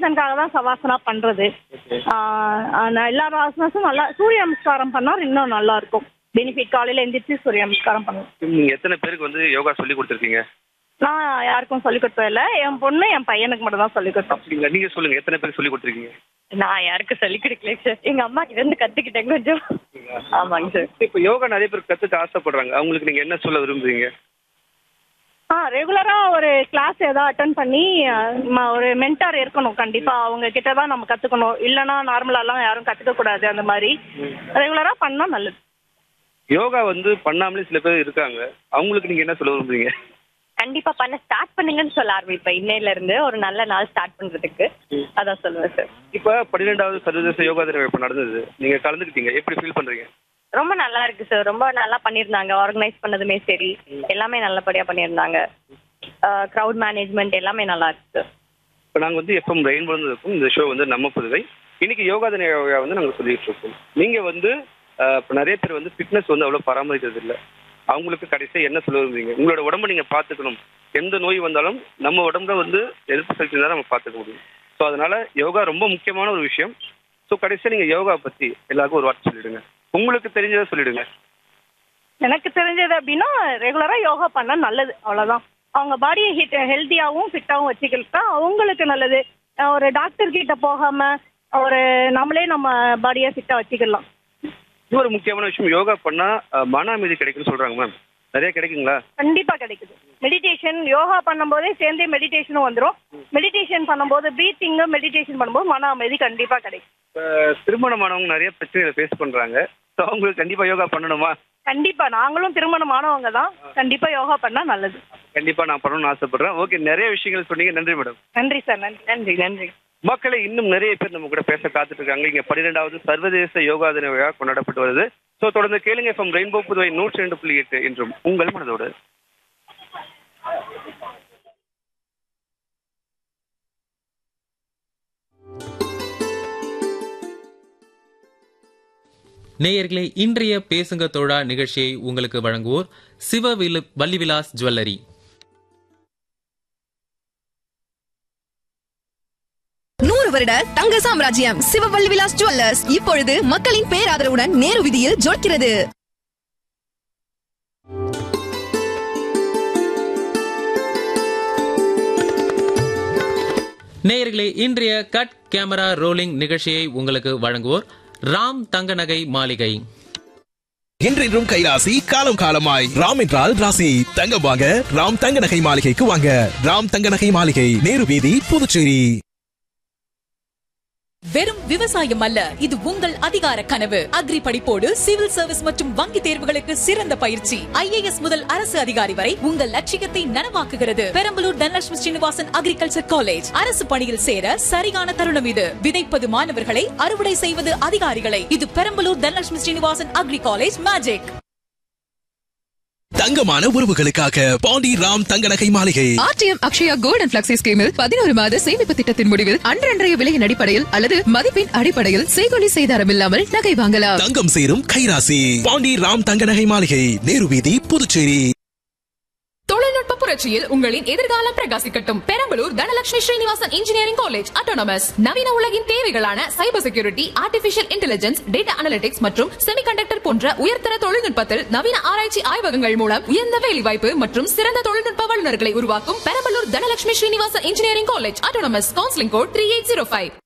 ரீசனுக்காக தான் சவாசனா பண்றது ஆஹ் ஆஹ் நான் எல்லா ஆசனாஸும் நல்லா சூரிய நமஸ்காரம் பண்ணா இன்னும் நல்லா இருக்கும் பெனிஃபிட் காலையில எந்திரிச்சு சூரிய நமஸ்காரம் பண்ணணும் நீங்க எத்தனை பேருக்கு வந்து யோகா சொல்லி கொடுத்துருக்கீங்க நான் யாருக்கும் சொல்லிக் கொடுத்தது இல்லை என் பொண்ணு என் பையனுக்கு மட்டும் தான் சொல்லிக் கொடுத்தோம் அப்படிங்களா நீங்க சொல்லுங்க எத்தனை பேருக்கு சொல்லி கொடுத்துருக்கீங்க நான் யாருக்கும் சொல்லி கொடுக்கல சார் எங்க அம்மா கிட்ட இருந்து கத்துக்கிட்டேன் கொஞ்சம் ஆமாங்க சார் இப்போ யோகா நிறைய பேர் கத்துக்க ஆசைப்படுறாங்க அவங்களுக்கு நீங்க என்ன சொல்ல விரும்புறீங்க ஆ ரெகுலரா ஒரு கிளாஸ் ஏதாவது அட்டன் பண்ணி அஹ், ம- ஒரு மென்டார் இருக்கணும் கண்டிப்பா அவங்க கிட்ட தான் நம்ம கத்துக்கணும் இல்லைன்னா நார்மலாலாம் யாரும் கத்துக்க கூடாது அந்த மாதிரி ரெகுலரா பண்ணா நல்லது யோகா வந்து பண்ணாமலே சில பேர் இருக்காங்க அவங்களுக்கு நீங்க என்ன சொல்ல விரும்புறீங்க கண்டிப்பா பண்ண ஸ்டார்ட் பண்ணுங்கன்னு சொல்ல ஆரம்பிப்பேன் இன்னையில இருந்து ஒரு நல்ல நாள் ஸ்டார்ட் பண்றதுக்கு அதான் சொல்லுவேன் சார் இப்ப பன்னிரெண்டாவது சர்வதேச யோகா தினம் இப்ப நடந்தது நீங்க கலந்துக்கிட்டீங்க எப்படி ஃபீல் பண்றீங்க ரொம்ப நல்லா இருக்கு சார் ரொம்ப நல்லா பண்ணியிருந்தாங்க ஆர்கனைஸ் பண்ணதுமே சரி எல்லாமே நல்லபடியா பண்ணியிருந்தாங்க க்ரௌட் மேனேஜ்மெண்ட் எல்லாமே நல்லா இருக்கு சார் இப்போ நாங்கள் வந்து எஃப்எம் ரெயின்போ இருக்கும் இந்த ஷோ வந்து நம்ம புதுவை இன்னைக்கு யோகா தின யோகா வந்து நாங்கள் சொல்லிட்டு இருக்கோம் நீங்க வந்து அஹ், இப்ப நிறைய பேர் வந்து ஃபிட்னஸ் வந்து அவ்வளோ பராமரிக்கிறது இல்லை அவங்களுக்கு கடைசியாக என்ன சொல்ல விரும்புறீங்க உங்களோட உடம்ப நீங்க பார்த்துக்கணும் எந்த நோய் வந்தாலும் நம்ம உடம்புல வந்து எதிர்ப்பு சக்தி தான் நம்ம பார்த்துக்க முடியும் ஸோ அதனால யோகா ரொம்ப முக்கியமான ஒரு விஷயம் ஸோ கடைசியாக நீங்க யோகா பத்தி எல்லாருக்கும் ஒரு வார்த்தை சொல்லிடுங்க உங்களுக்கு தெரிஞ்சதை சொல்லிடுங்க எனக்கு தெரிஞ்சது அப்படின்னா ரெகுலரா யோகா பண்ணா நல்லது அவ்வளவுதான் அவங்க பாடியை ஹிட் ஹெல்த்தியாவும் ஃபிட்டாவும் வச்சுக்கிட்டா அவங்களுக்கு நல்லது அஹ் ஒரு டாக்டர் கிட்ட போகாம ஒரு நம்மளே நம்ம பாடியை ஃபிட்டா வச்சுக்கலாம் இது ஒரு முக்கியமான விஷயம் யோகா பண்ணா அஹ், மன அமைதி கிடைக்கும்னு சொல்றாங்க மேம் நிறைய கிடைக்குங்களா கண்டிப்பா கிடைக்குது மெடிடேஷன் யோகா பண்ணும்போதே சேர்ந்தே மெடிடேஷனும் வந்துரும் மெடிடேஷன் பண்ணும்போது பிரீத்திங் மெடிடேஷன் பண்ணும்போது மன அமைதி கண்டிப்பா கிடைக்கும் இப்போ திருமணமானவங்க நிறைய பிரச்சனைகளை ஃபேஸ் பண்றாங்க ஸோ அவங்களுக்கு கண்டிப்பா யோகா பண்ணணுமா கண்டிப்பா நாங்களும் திருமணமானவங்க தான் கண்டிப்பா யோகா பண்ணா நல்லது கண்டிப்பா நான் பண்ணணும்னு ஆசைப்படுறேன் ஓகே நிறைய விஷயங்கள் சொன்னீங்க நன்றி மேடம் நன்றி சார் நன்றி நன்றி நன்றி மக்களை இன்னும் நிறைய பேர் நம்ம கூட பேச காத்துட்டு இருக்காங்க இங்க பன்னிரெண்டாவது சர்வதேச யோகா தின விழா கொண்டாடப்பட்டு வருது ஸோ தொடர்ந்து கேளுங்க எஃப்எம் ரெயின்போ புதுவை நூற்றி ரெண்டு புள்ளி எட்டு என்றும் உங்கள் மனதோடு நேயர்களே இன்றைய பேசுங்க தோழா நிகழ்ச்சியை உங்களுக்கு வழங்குவோர் சிவ விலு- வள்ளிவிலாஸ் ஜுவல்லரி நூறு வருட தங்க சாம்ராஜ்யம் சிவவள்ளி விலாஸ் ஜுவல்லர்ஸ் இப்பொழுது மக்களின் பேராதரவுடன் நேரு விதியில் ஜொலிக்கிறது நேயர்களே இன்றைய கட் கேமரா ரோலிங் நிகழ்ச்சியை உங்களுக்கு வழங்குவோர் ராம் தங்க நகை மாளிகை என்றென்றும் கைராசி காலம் காலமாய் ராம் என்றால் ராசி தங்கம் வாங்க ராம் தங்க நகை மாளிகைக்கு வாங்க ராம் தங்க நகை மாளிகை நேரு வீதி புதுச்சேரி வெறும் விவசாயம் அல்ல இது உங்கள் அதிகார கனவு அக்ரி படிப்போடு சிவில் சர்வீஸ் மற்றும் வங்கி தேர்வுகளுக்கு சிறந்த பயிற்சி ஐஏஎஸ் முதல் அரசு அதிகாரி வரை உங்கள் லட்சியத்தை நனவாக்குகிறது பெரம்பலூர் தனலட்சுமி ஸ்ரீனிவாசன் அக்ரிகல்ச்சர் காலேஜ் அரசு பணியில் சேர சரியான தருணம் இது விதைப்பது மாணவர்களை அறுவடை செய்வது அதிகாரிகளை இது Perambalur Dhanalakshmi Srinivasan agri college magic தங்கமான உறவுகளுக்காக பாண்டி ராம் தங்க நகை மாளிகை RTM Akshaya gold and flexi ஸ்கீமில் பதினோரு மாத சேமிப்பு திட்டத்தின் முடிவில் அன்றன்றைய விலையின் அடிப்படையில் அல்லது மதிப்பின் அடிப்படையில் செய்கொலி செய்தாரம் இல்லாமல் நகை வாங்கலாம் தங்கம் சேரும் கைராசி பாண்டி ராம் தங்க நகை மாளிகை நேரு வீதி புதுச்சேரி தொழில்நுட்ப புரட்சியில் உங்களின் எதிர்காலம் பிரகாசிக்கட்டும் Perambalur Dhanalakshmi Srinivasan engineering college autonomous நவீன உலகின் தேவைகளான cyber security artificial intelligence data analytics மற்றும் செமிகண்டக்டர் போன்ற உயர்தர தொழில்நுட்பத்தில் நவீன ஆராய்ச்சி ஆய்வகங்கள் மூலம் உயர்ந்த வேலைவாய்ப்பு மற்றும் சிறந்த தொழில்நுட்ப வல்லுநர்களை உருவாக்கும் Perambalur Dhanalakshmi Srinivasan engineering college autonomous counselling code three eight zero five